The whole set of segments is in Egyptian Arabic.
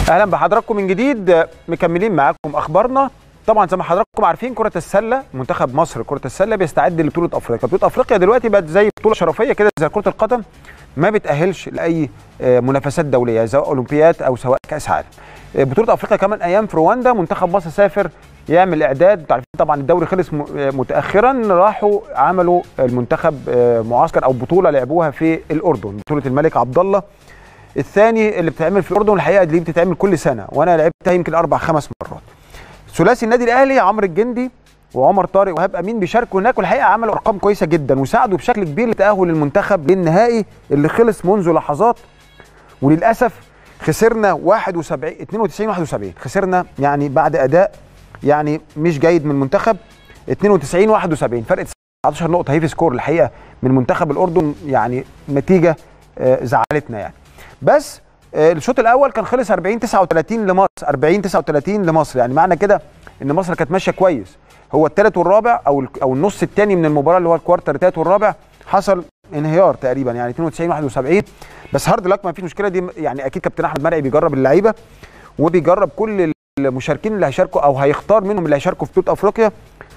اهلا بحضراتكم من جديد مكملين معاكم اخبارنا طبعا زي ما حضراتكم عارفين كره السله منتخب مصر كره السله بيستعد لبطوله افريقيا بطوله افريقيا دلوقتي بقت زي بطوله شرفيه كده زي كره القدم ما بتاهلش لاي منافسات دوليه سواء اولمبياد او سواء كاس عالم بطوله افريقيا كمان ايام في رواندا منتخب مصر سافر يعمل اعداد عارفين طبعا الدوري خلص متاخرا راحوا عملوا المنتخب معسكر او بطوله لعبوها في الاردن بطوله الملك عبد الله الثاني اللي بتتعمل في الاردن الحقيقه دي بتتعمل كل سنه وانا لعبتها يمكن اربع خمس مرات ثلاثي النادي الاهلي عمرو الجندي وعمر طارق وهاب امين بيشاركوا هناك والحقيقه عملوا ارقام كويسه جدا وساعدوا بشكل كبير لتاهل المنتخب للنهائي اللي خلص منذ لحظات وللاسف خسرنا 71 92 71 خسرنا يعني بعد اداء يعني مش جيد من المنتخب 92 71 فرق 19 نقطه هي في سكور الحقيقه من منتخب الاردن يعني نتيجه زعلتنا يعني بس الشوط الاول كان خلص 40 39 لمصر 40 39 لمصر يعني معنى كده ان مصر كانت ماشيه كويس هو الثالث والرابع او او النص الثاني من المباراه اللي هو الكوارتر الثالث والرابع حصل انهيار تقريبا يعني 92 71 بس هارد لك ما فيش مشكله دي يعني اكيد كابتن احمد مرعي بيجرب اللعيبه وبيجرب كل المشاركين اللي هيشاركوا او هيختار منهم اللي هيشاركوا في بطوله افريقيا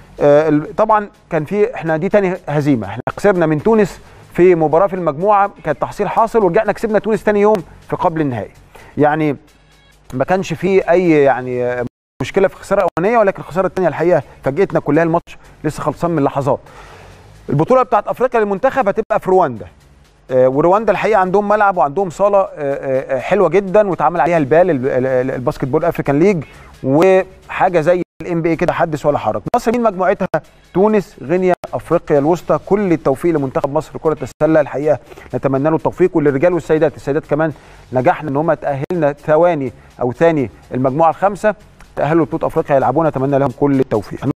طبعا كان في احنا دي ثاني هزيمه احنا خسرنا من تونس في مباراه في المجموعه كانت تحصيل حاصل ورجعنا كسبنا تونس ثاني يوم في قبل النهائي يعني ما كانش في اي يعني مشكله في الخساره الاولانيه ولكن الخساره الثانيه الحقيقه فاجئتنا كلها الماتش لسه خلصان من لحظات البطوله بتاعت افريقيا للمنتخب هتبقى في رواندا ورواندا الحقيقه عندهم ملعب وعندهم صاله حلوه جدا واتعمل عليها البال الباسكت بول افريكان ليج وحاجه زي الام بي اي كده حدث ولا حرج مصر مين مجموعتها تونس غينيا افريقيا الوسطى كل التوفيق لمنتخب مصر كره السله الحقيقه نتمنى له التوفيق وللرجال والسيدات السيدات كمان نجحنا ان هم تاهلنا ثواني او ثاني المجموعه الخامسه تاهلوا لبطوله افريقيا يلعبون نتمنى لهم كل التوفيق